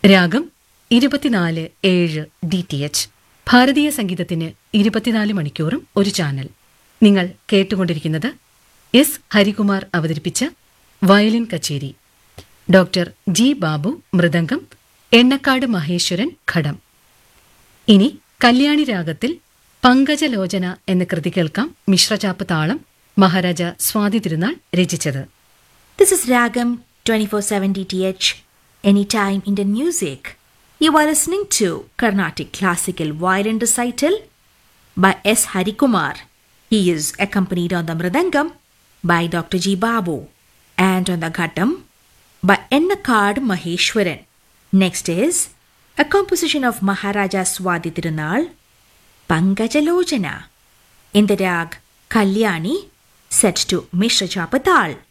രാഗം ഇരുപത്തിനാല് ഏഴ് ഡി ടി എച്ച് ഭാരതീയ സംഗീതത്തിന് ഇരുപത്തിനാല് മണിക്കൂറും ഒരു ചാനൽ നിങ്ങൾ കേട്ടുകൊണ്ടിരിക്കുന്നത് എസ് ഹരികുമാർ അവതരിപ്പിച്ച വയലിൻ കച്ചേരി ഡോക്ടർ ജി ബാബു മൃദംഗം എണ്ണക്കാട് മഹേശ്വരൻ ഘടം ഇനി കല്യാണി രാഗത്തിൽ പങ്കജലോചന എന്ന കൃതി കേൾക്കാം മിശ്രചാപ്പ് താളം മഹാരാജ സ്വാതി തിരുനാൾ രചിച്ചത് This is Ragam 24/7 DTH Anytime Indian Music. You are listening to Carnatic Classical Violin Recital by S. Harikumar. He is accompanied on the Mridangam by Dr. G. Babu and on the Ghatam by Ennakad Maheshwaran. Next is a composition of Maharaja Swadi Tirunal, Pangajalojana, in the rag Kalyani set to Mishra Chapatal.